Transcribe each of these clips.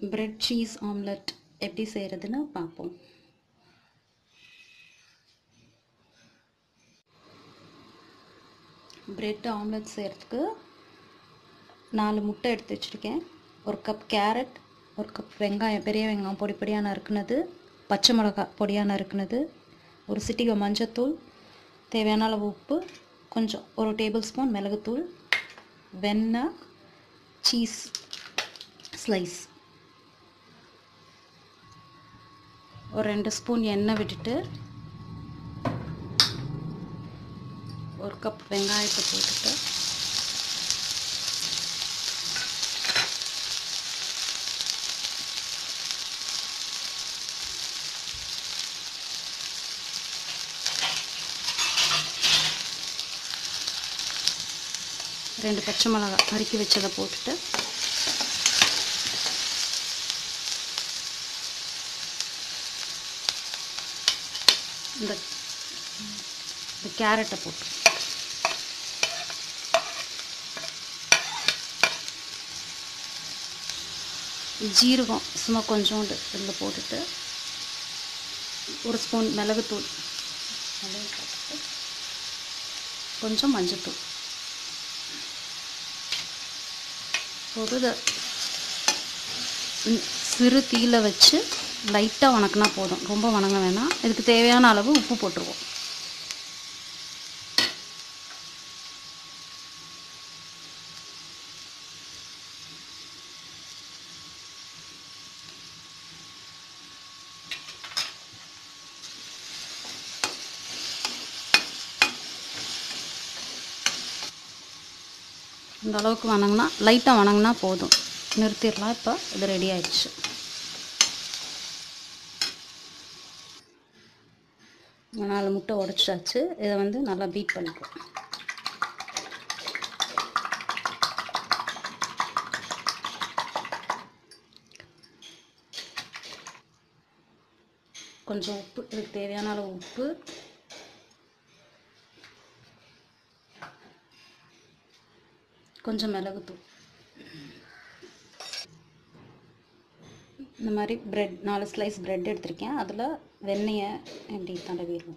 bread cheese omelette எப்படி செய்கிறதுன்னு பார்ப்போம் பிரெட் ஆம்லெட் செய்கிறதுக்கு நாலு முட்டை எடுத்து வச்சுருக்கேன் ஒரு கப் கேரட் ஒரு கப் வெங்காயம் பெரிய வெங்காயம் பொடி பொடியாக நறுக்குனது பச்சை மிளகா பொடியாக நறுக்குனது ஒரு சிட்டிகை மஞ்சத்தூள் தேவையான அளவு உப்பு கொஞ்சம் ஒரு டேபிள் ஸ்பூன் மிளகுத்தூள் வெண்ணெய் சீஸ் ஸ்லைஸ் ஒரு ரெண்டு ஸ்பூன் எண்ணெய் விட்டுட்டு ஒரு கப் வெங்காயத்தை போட்டுட்டு ரெண்டு பச்சை மிளகா நறுக்கி வச்சதை போட்டுட்டு இந்த இந்த கேரட்டை போட்டு ஜீரகம் சும்மா கொஞ்சோண்டு இதில் போட்டுட்டு ஒரு ஸ்பூன் மிளகுத்தூள் அதையும் போட்டுட்டு கொஞ்சம் மஞ்சத்தூள் போட்டு இதை ம், சிறு தீயில வச்சு லைட்டாக வணக்கினா போதும் ரொம்ப வணங்க வேணாம் இதுக்கு தேவையான அளவு உப்பு போட்டுருவோம் இந்த அளவுக்கு வணங்கினா லைட்டாக வணங்கினா போதும் நிறுத்திடலாம் இப்போ இது ரெடி ஆயிடுச்சு நாலு முட்டை உடச்சாச்சு இதை வந்து நல்லா பீட் பண்ணிக்குவோம் கொஞ்சம் உப்பு இதுக்கு தேவையான அளவு உப்பு கொஞ்சம் மிளகுத்தூள் இந்த மாதிரி பிரெட் நாலு ஸ்லைஸ் பிரெட் எடுத்திருக்கேன் அதில் வெண்ணெயை இப்படி தடவிடுவோம்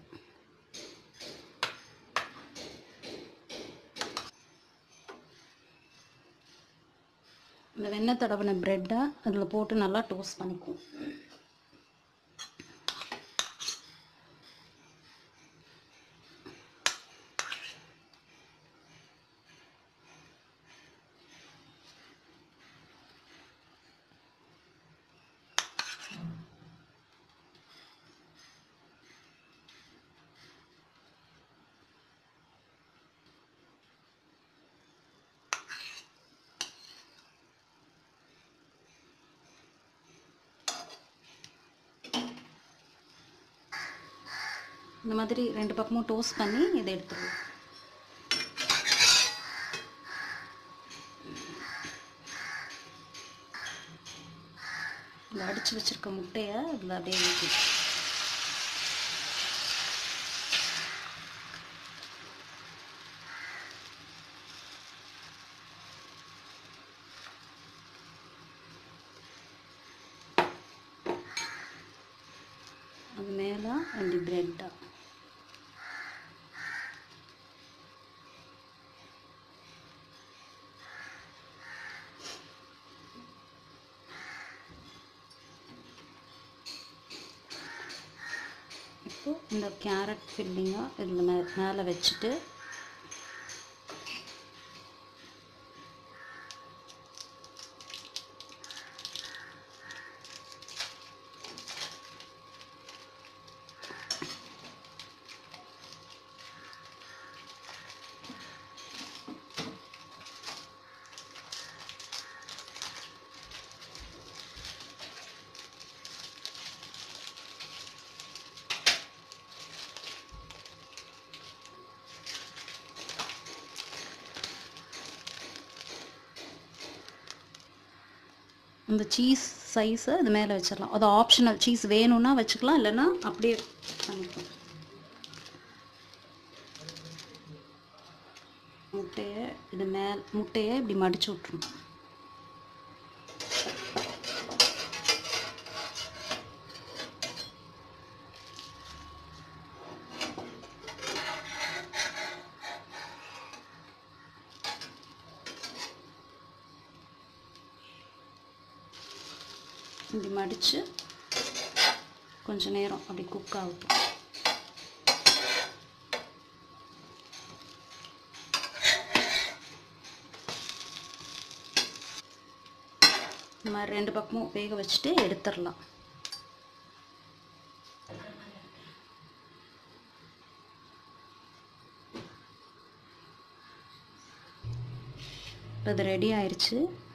இந்த வெண்ணெய் தடவின ப்ரெட்டை அதில் போட்டு நல்லா டோஸ்ட் பண்ணிக்குவோம் இந்த மாதிரி ரெண்டு பக்கமும் டோஸ்ட் பண்ணி இதை எடுத்துருவோம் இதில் அடித்து வச்சிருக்க முட்டையை இதில் அப்படியே ஊற்றி அது மேலே அப்படி ப்ரெட்டாக இப்போ இந்த கேரட் ஃபில்லிங்காக இதில் மே மேலே வச்சுட்டு அந்த சீஸ் சைஸை இது மேலே வச்சிடலாம் அது ஆப்ஷனல் சீஸ் வேணும்னா வச்சுக்கலாம் இல்லைன்னா அப்படியே பண்ணிக்கலாம் முட்டையை இது மேல் முட்டையை இப்படி மடிச்சு விட்ருணும் இப்படி மடித்து கொஞ்ச நேரம் அப்படி குக் ஆகட்டும் இந்த மாதிரி ரெண்டு பக்கமும் வேக வச்சுட்டு எடுத்துடலாம் இப்போ இது ரெடி ஆயிடுச்சு